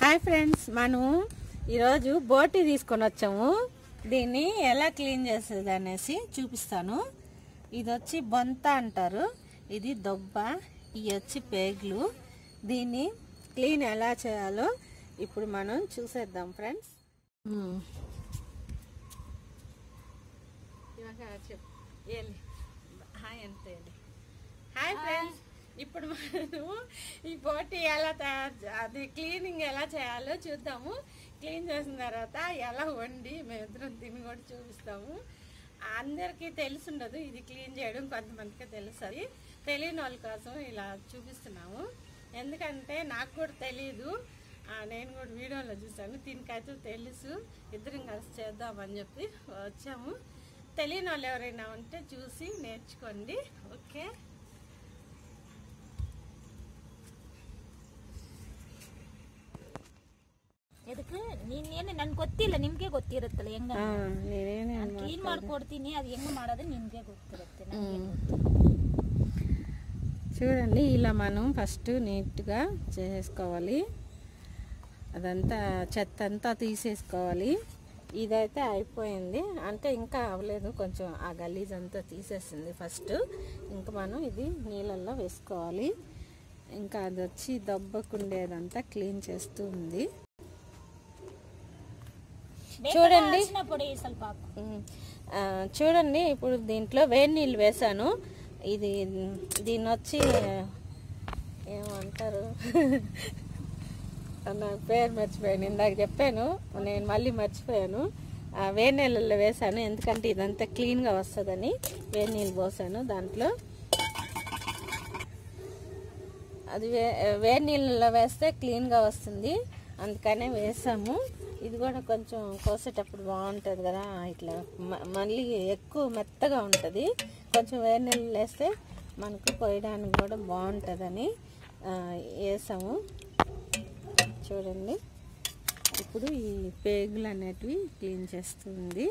Hi friends మనం ఈరోజు బోటి తీసుకొని వచ్చాము దీన్ని ఎలా క్లీన్ చేసేది అనేసి చూపిస్తాను ఇది వచ్చి బొంత అంటారు ఇది దొబ్బ ఇవి వచ్చి పేగులు దీన్ని క్లీన్ ఎలా చేయాలో ఇప్పుడు మనం చూసేద్దాం ఫ్రెండ్స్ ఇవాళ చెప్పు ఏలి హాయ్ అంతే ఏలి. హాయ్ ఫ్రెండ్స్ ఇప్పుడు మనం ఈ బోటి ఎలా తయారు చే- అది క్లీనింగ్ ఎలా చేయాలో చూద్దాము క్లీన్ చేసిన తర్వాత ఎలా వండి మేమిద్దరం తిని కూడా చూపిస్తాము అందరికీ తెలిసి ఉండదు ఇది క్లీన్ చేయడం కొంతమందికి తెలుస్తుంది తెలియని వాళ్ళ కోసం ఇలా చూపిస్తున్నాము ఎందుకంటే నాకు కూడా తెలియదు ఆ, నేను కూడా వీడియోలో చూసాను దీనికైతే తెలుసు ఇద్దరం కలిసి చేద్దామని చెప్పి వచ్చాము తెలియని వాళ్ళు ఎవరైనా ఉంటే చూసి నేర్చుకోండి ఓకే ಎದಕ್ಕೆ ನೀನೇನು ನನ್ಗೆ ಗೊತ್ತಿಲ್ಲ ನಿಮ್ಗೆ ಗೊತ್ತಿರುತ್ತಲ್ಲ ಹೆಂಗ నేనేనే ನಾನು ಕ್ಲೀನ್ ಮಾಡ್ಕೊಡ್ತೀನಿ ಅದು ಹೆಂಗ್ ಮಾಡೋದು ನಿಮ್ಗೆ ಗೊತ್ತಿರುತ್ತೆ ನನ್ಗೆ చూడండి ఇలా మనం ఫస్ట్ నీట్గా చేసుకోవాలి అదంతా చెత్త అంతా తీసేసుకోవాలి ఇదైతే అయిపోయింది అంటే ఇంకా అవ్వలేదు కొంచెం ఆ గలీజ్ అంతా తీసేసింది ఫస్ట్ ఇంకా మనం ఇది నీళ్ళల్లో వేసుకోవాలి ఇంకా అది వచ్చి దెబ్బకుండేదంతా క్లీన్ చేస్తూ ఉంది చూడండి. ಅರಿಶಿನ పొడి ಸ್ವಲ್ಪ ಹಾಕು ఉమ్, ఆ, చూడండి ఇప్పుడు దీంట్లో వేడి నీళ్ళు వేసాను ఇది దీన్ని వచ్చి ఏమంటారు నా పేరు మర్చిపోయాను ఇందాక చెప్పాను నేను మళ్ళీ మర్చిపోయాను ఆ వేడి నీళ్ళల్లో వేసాను ఎందుకంటే ఇదంతా క్లీన్గా వస్తుందని వేడి నీళ్ళు పోసాను దాంట్లో అది వే వేడి నీళ్ళలో వేస్తే క్లీన్గా వస్తుంది అందుకనే వేసాము ఇది కూడా కొంచెం కోసేటప్పుడు బాగుంటుంది కదా ఇట్లా మ- మళ్ళీ ఎక్కువ మెత్తగా ఉంటుంది కొంచెం వేడి నీళ్ళు వేస్తే మనకు పోయడానికి కూడా బాగుంటుందని ఆ, వేసాము చూడండి ఇప్పుడు ఈ పేగులు అనేటివి క్లీన్ చేస్తుంది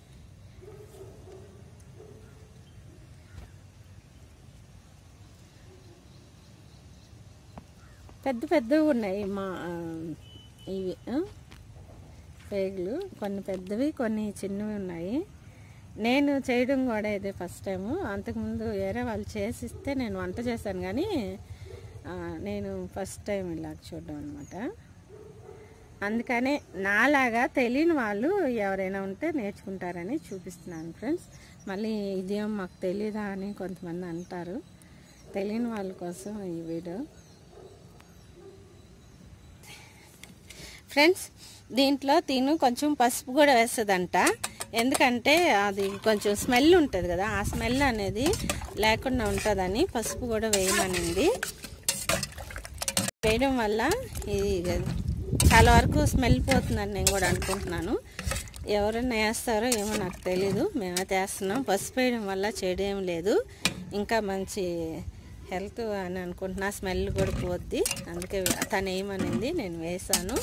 పెద్ద పెద్దవి ఉన్నాయి మా ఆ, ఇవి ఆ, పేగులు కొన్ని పెద్దవి కొన్ని చిన్నవి ఉన్నాయి నేను చేయడం కూడా ఇదే ఫస్ట్ టైము అంతకుముందు వేరే వాళ్ళు చేసిస్తే నేను వంట చేశాను కానీ ఆ, నేను ఫస్ట్ టైం ఇలా చూడడం అనమాట అందుకనే నాలాగా తెలియని వాళ్ళు ఎవరైనా ఉంటే నేర్చుకుంటారని చూపిస్తున్నాను ఫ్రెండ్స్ మళ్ళీ ఇదేం మాకు తెలీదా అని కొంతమంది అంటారు తెలియని వాళ్ళ కోసం ఈ వీడియో ఫ్రెండ్స్ దీంట్లో తిను కొంచెం పసుపు కూడా వేస్తుందంట ఎందుకంటే అది కొంచెం స్మెల్ ఉంటుంది కదా ఆ స్మెల్ అనేది లేకుండా ఉంటుందని పసుపు కూడా వేయమనింది వేయడం వల్ల ఇది చాలా వరకు స్మెల్ పోతుందని నేను కూడా అనుకుంటున్నాను ఎవరైనా వేస్తారో ఏమో నాకు తెలీదు మేమైతే వేస్తున్నాం పసుపు వేయడం వల్ల చెడు ఏం లేదు ఇంకా మంచి హెల్త్ అని అనుకుంటున్నా స్మెల్ కూడా పోద్ది అందుకే తను వేయమనింది నేను వేసాను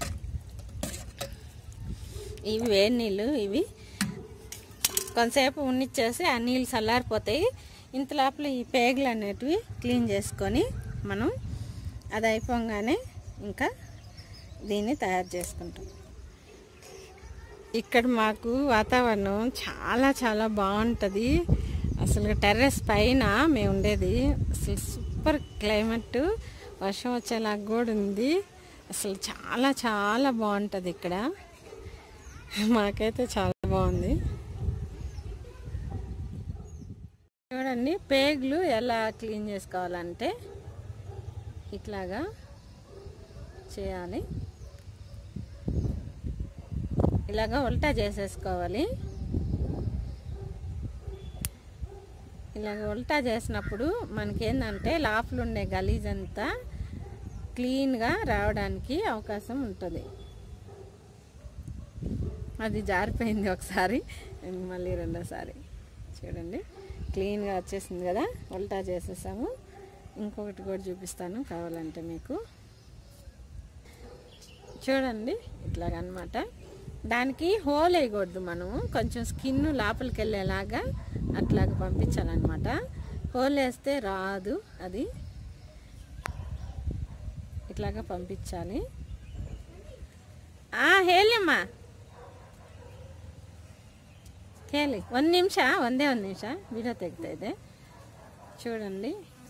ఇవి వేడి నీళ్ళు ఇవి కొంతసేపు ఉన్నిచ్చేసి ఆ నీళ్ళు చల్లారిపోతాయి ఇంత లోపల ఈ పేగులు అనేటివి క్లీన్ చేసుకొని మనం అది అయిపోగానే ఇంకా దీన్ని తయారు చేసుకుంటాం ఇక్కడ మాకు వాతావరణం చాలా చాలా బాగుంటుంది అసలు టెర్రస్ పైన మేము ఉండేది అసలు సూపర్ క్లైమేట్ వర్షం వచ్చేలాగా కూడా ఉంది అసలు చాలా చాలా బాగుంటుంది ఇక్కడ మాకైతే చాలా బాగుంది చూడండి పేగులు ఎలా క్లీన్ చేసుకోవాలంటే ఇట్లాగా చేయాలి ఇలాగా ఉల్టా చేసేసుకోవాలి ఇలాగ ఉల్టా చేసినప్పుడు మనకేందంటే లోపల ఉండే గలీజ్ అంతా క్లీన్గా రావడానికి అవకాశం ఉంటుంది అది జారిపోయింది ఒకసారి మళ్ళీ రెండోసారి చూడండి క్లీన్గా వచ్చేసింది కదా ఉల్టా చేసేసాము ఇంకొకటి కూడా చూపిస్తాను కావాలంటే మీకు చూడండి ఇట్లాగనమాట దానికి హోల్ వేయకూడదు మనము కొంచెం స్కిన్ లోపలికి వెళ్ళేలాగా అట్లాగ పంపించాలన్నమాట హోల్ వేస్తే రాదు అది ఇట్లాగా పంపించాలి ಆ ಹೇಳಿಮ್ಮ ಹೇಳಿ ಒಂದು ನಿಮಿಷ ಒಂದೇ ಒಂದು ನಿಮಿಷ ವಿಡಿಯೋ ತೆಗಿತಾ ಇದೆ చూడండి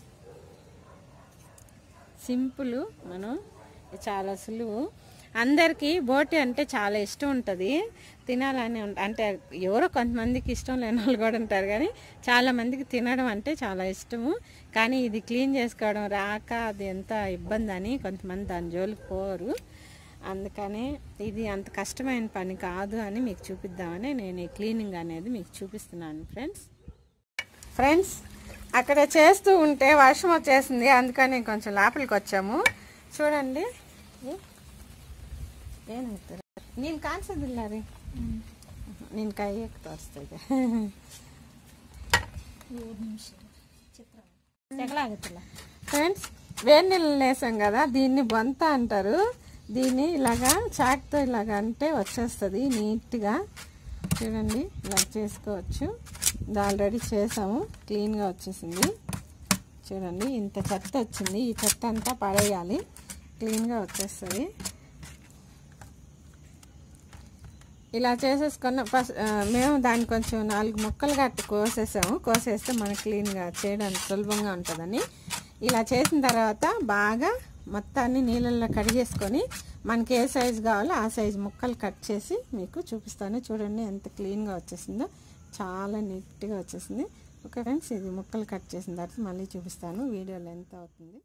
సింపుల్ మనం చాలా సులువు అందరికీ బోటి అంటే చాలా ఇష్టం ఉంటుంది తినాలని ఉం- అంటే ఎవరో కొంతమందికి ఇష్టం లేని వాళ్ళు కూడా ఉంటారు కానీ చాలా మందికి తినడం అంటే చాలా ఇష్టము కానీ ఇది క్లీన్ చేసుకోవడం రాక అది ఎంత ఇబ్బంది అని కొంతమంది దాని జోలికి పోరు అందుకని ఇది అంత కష్టమైన పని కాదు అని మీకు చూపిద్దామని నేను ఈ క్లీనింగ్ అనేది మీకు చూపిస్తున్నాను ఫ్రెండ్స్ ఫ్రెండ్స్ అక్కడ చేస్తూ ఉంటే వర్షం వచ్చేసింది అందుకని కొంచెం లోపలికి వచ్చాము చూడండి ಏನಾಗ್ತಾರೆ ನೀನು ಕಾಣಿಸೋದಿಲ್ಲ ರೀ ನಿನ್ನ ಕೈಯಕ್ಕೆ ತೋರಿಸ್ತಾ ಇದೆ తెగలాగుతుಲ್ಲ ఫ్రెండ్స్ వేడి నీళ్ళు వేసాం కదా దీన్ని బొంత అంటారు దీన్ని ఇలాగా చాక్తో ఇలాగ అంటే వచ్చేస్తుంది నీట్గా చూడండి ఇలా చేసుకోవచ్చు ఇది ఆల్రెడీ చేసాము క్లీన్గా వచ్చేసింది చూడండి ఇంత చెత్త వచ్చింది ఈ చెత్త అంతా పడేయాలి క్లీన్గా వచ్చేస్తుంది ఇలా చేసేసుకున్న ఫస్ట్ ఆ, మేము దాన్ని కొంచెం నాలుగు ముక్కలు గట్టి కోసేసాము కోసేస్తే మనకి క్లీన్గా చేయడానికి సులభంగా ఉంటుందని ఇలా చేసిన తర్వాత బాగా మొత్తాన్ని నీళ్ళల్లో కడిగేసుకొని మనకి ఏ సైజు కావాలో ఆ సైజు ముక్కలు కట్ చేసి మీకు చూపిస్తాను చూడండి ఎంత క్లీన్గా వచ్చేసిందో చాలా నీట్గా వచ్చేసింది ఓకే ఫ్రెండ్స్ ఇది ముక్కలు కట్ చేసిన తర్వాత మళ్ళీ చూపిస్తాను వీడియోలో ఎంత అవుతుంది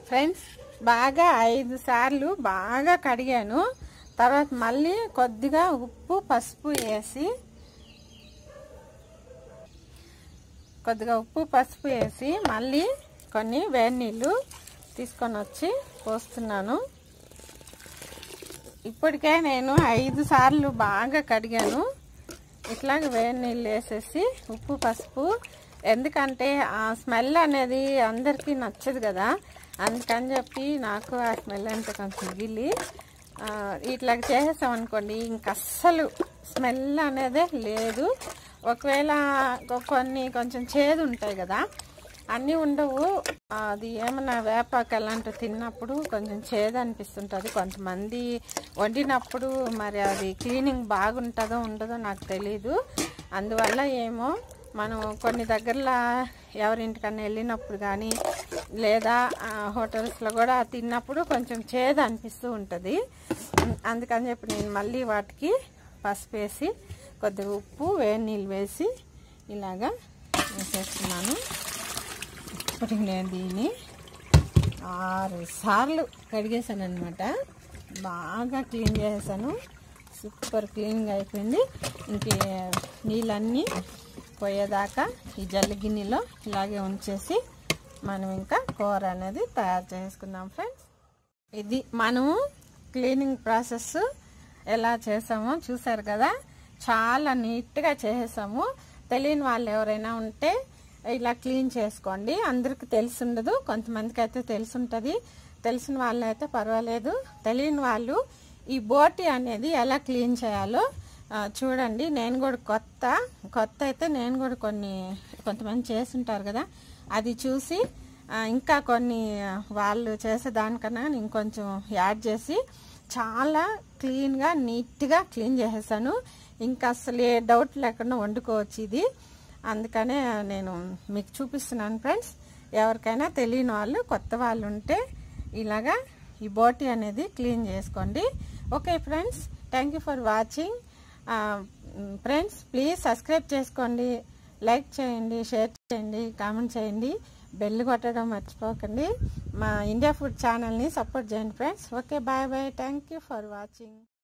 ఫ్రెండ్స్ బాగా ఐదు సార్లు బాగా కడిగాను తర్వాత మళ్ళీ కొద్దిగా ఉప్పు పసుపు వేసి కొద్దిగా ఉప్పు పసుపు వేసి మళ్ళీ కొన్ని వేడి నీళ్ళు తీసుకొని వచ్చి పోస్తున్నాను ఇప్పటికే నేను ఐదు సార్లు బాగా కడిగాను ఇట్లాగ వేడి నీళ్ళు వేసేసి ఉప్పు పసుపు ఎందుకంటే ఆ స్మెల్ అనేది అందరికీ నచ్చదు కదా అందుకని చెప్పి నాకు ఆ స్మెల్ అంటే కొంచెం గిల్లి ఆ, ఇట్లాగ చేసేసాం అనుకోండి ఇంక అస్సలు స్మెల్ అనేదే లేదు ఒకవేళ కొ- కొన్ని కొంచెం చేదు ఉంటాయి కదా అన్నీ ఉండవు అది ఏమన్నా వేపాకు అలాంటివి తిన్నప్పుడు కొంచెం చేదు అనిపిస్తుంటుంది కొంతమంది వండినప్పుడు మరి అది క్లీనింగ్ బాగుంటుందో ఉండదో నాకు తెలీదు అందువల్ల ఏమో మనం కొన్ని దగ్గరలో ఎవరింటికన్నా వెళ్ళినప్పుడు కానీ లేదా ఆ, హోటల్స్లో కూడా తిన్నప్పుడు కొంచెం చేదు అనిపిస్తూ ఉంటుంది అందుకని చెప్పి నేను మళ్ళీ వాటికి పసుపు వేసి కొద్దిగా ఉప్పు వేడి నీళ్ళు వేసి ఇలాగా వేసేస్తున్నాను ఇప్పటికి నేను దీన్ని ఆరు సార్లు కడిగేసాను అనమాట బాగా క్లీన్ చేసేసాను సూపర్ క్లీన్గా అయిపోయింది ఇంక నీళ్ళన్నీ పోయేదాకా ఈ జల్లి గిన్నెలో ఇలాగే ఉంచేసి మనం ఇంకా కూర అనేది తయారు చేసుకుందాం ఫ్రెండ్స్ ఇది మనము క్లీనింగ్ ప్రాసెస్ ఎలా చేసామో చూసారు కదా చాలా నీట్గా చేసేసాము తెలియని వాళ్ళు ఎవరైనా ఉంటే ఇలా క్లీన్ చేసుకోండి అందరికి తెలిసి ఉండదు కొంతమందికి అయితే తెలిసి ఉంటుంది తెలిసిన వాళ్ళు అయితే పర్వాలేదు తెలియని వాళ్ళు ఈ బోటి అనేది ఎలా క్లీన్ చేయాలో ఆ, చూడండి నేను కూడా కొత్త కొత్త అయితే నేను కూడా కొన్ని కొంతమంది చేస్తుంటారు కదా అది చూసి ఆ, ఇంకా కొన్ని వాళ్ళు చేసే దానికన్నా ఇంకొంచెం యాడ్ చేసి చాలా క్లీన్గా నీట్గా క్లీన్ చేసేసాను ఇంకా అసలు ఏ డౌట్ లేకుండా వండుకోవచ్చు ఇది అందుకనే నేను మీకు చూపిస్తున్నాను ఫ్రెండ్స్ ఎవరికైనా తెలియని వాళ్ళు కొత్త వాళ్ళు ఉంటే ఇలాగా ఈ బోటి అనేది క్లీన్ చేసుకోండి okay friends thank you for watching friends please subscribe చేసుకోండి లైక్ చేయండి షేర్ చేయండి కామెంట్ చేయండి బెల్ కొట్టడం మర్చిపోకండి మా ఇండియా ఫుడ్ ఛానల్ని సపోర్ట్ చేయండి friends okay bye bye thank you for watching